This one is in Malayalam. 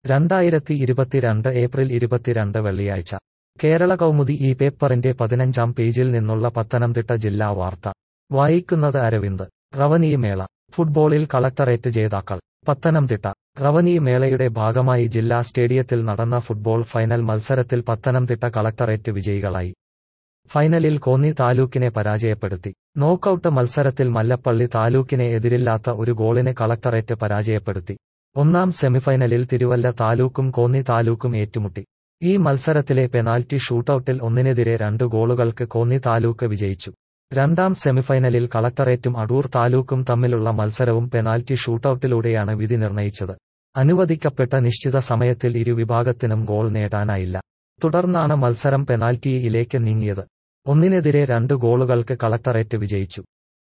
രണ്ടായിരത്തി ഇരുപത്തിരണ്ട് ഏപ്രിൽ ഇരുപത്തിരണ്ട് വെള്ളിയാഴ്ച കേരള കൗമുദി ഈ പേപ്പറിന്റെ പതിനഞ്ചാം പേജിൽ നിന്നുള്ള പത്തനംതിട്ട ജില്ലാ വാർത്ത വായിക്കുന്നത് അരവിന്ദ് റവനീ മേള ഫുട്ബോളിൽ കളക്ടറേറ്റ് ജേതാക്കൾ പത്തനംതിട്ട റവനീ മേളയുടെ ഭാഗമായി ജില്ലാ സ്റ്റേഡിയത്തിൽ നടന്ന ഫുട്ബോൾ ഫൈനൽ മത്സരത്തിൽ പത്തനംതിട്ട കളക്ടറേറ്റ് വിജയികളായി ഫൈനലിൽ കോന്നി താലൂക്കിനെ പരാജയപ്പെടുത്തി നോക്കൌട്ട് മത്സരത്തിൽ മല്ലപ്പള്ളി താലൂക്കിനെ എതിരില്ലാത്ത ഒരു ഗോളിന് കളക്ടറേറ്റ് പരാജയപ്പെടുത്തി ഒന്നാം സെമിഫൈനലിൽ തിരുവല്ല താലൂക്കും കോന്നി താലൂക്കും ഏറ്റുമുട്ടി ഈ മത്സരത്തിലെ പെനാൽറ്റി ഷൂട്ടൌട്ടിൽ ഒന്നിനെതിരെ രണ്ട് ഗോളുകൾക്ക് കോന്നി താലൂക്ക് വിജയിച്ചു രണ്ടാം സെമിഫൈനലിൽ കളക്ടറേറ്റും അടൂർ താലൂക്കും തമ്മിലുള്ള മത്സരവും പെനാൽറ്റി ഷൂട്ടൌട്ടിലൂടെയാണ് വിധി നിർണയിച്ചത് അനുവദിക്കപ്പെട്ട നിശ്ചിത സമയത്തിൽ ഇരുവിഭാഗത്തിനും ഗോൾ നേടാനായില്ല തുടർന്നാണ് മത്സരം പെനാൽറ്റിയിലേക്ക് നീങ്ങിയത് ഒന്നിനെതിരെ രണ്ട് ഗോളുകൾക്ക് കളക്ടറേറ്റ് വിജയിച്ചു